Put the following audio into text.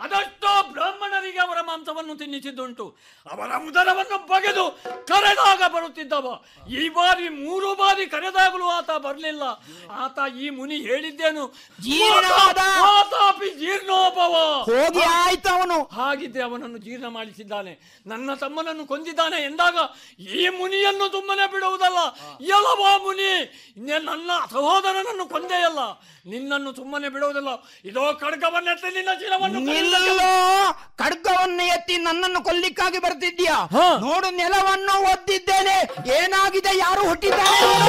ಅದೆಷ್ಟೋ ಬ್ರಾಹ್ಮಣರಿಗೆ ಅವರ ಮಾಂಸವನ್ನು ತಿನ್ನಿಸಿದ್ದುಂಟು ಅವರ ಉದರವನ್ನು ಬಗೆದು ಕರೆದಾಗ ಬರುತ್ತಿದ್ದವ ಈ ಬಾರಿ ಮೂರು ಬಾರಿ ಕರೆದಾಗಲೂ ಆತ ಬರಲಿಲ್ಲ ಆತ ಈ ಮುನಿ ಹೇಳಿದ್ದೇನು ಜೀರ್ಣವಾದ. ಮಾತಾಪಿ ಜೀರ್ಣೋಪವ ಹೋಗಿ ಆಯ್ತು ಅವನು ಹಾಗಿದ್ರೆ ಅವನನ್ನು ಜೀರ್ಣ ಮಾಡಿಸಿದ್ದಾನೆ ನನ್ನ ತಮ್ಮನನ್ನು ಕೊಂದಿದ್ದಾನೆ ಎಂದಾಗ ಈ ಮುನಿಯನ್ನು ಸುಮ್ಮನೆ ಬಿಡುವುದಲ್ಲ ಎಲವ ಮುನಿ ಇನ್ನೇ ನನ್ನ ಸಹೋದರನನ್ನು ಕೊಂದೆಯಲ್ಲ ನಿನ್ನನ್ನು ಸುಮ್ಮನೆ ಬಿಡುವುದಿಲ್ಲ ಇದೋ ಖಡ್ಗವನ್ನೆತ್ತಿ ನಿನ್ನ ಶಿರವನ್ನು ಕಡಿಯುವುದಕ್ಕೆ ನಿಲ್ಲೋ ಖಡ್ಗವನ್ನು ಎತ್ತಿ ನನ್ನನ್ನು ಕೊಲ್ಲಿಕ್ಕಾಗಿ ಬರ್ತಿದ್ಯಾ ಹಾ. ನೋಡು ನೆಲವನ್ನು ಒದ್ದಿದ್ದೇನೆ ಏನಾಗಿದೆ ಯಾರು ಹುಟ್ಟಿದ್ದಾರೆ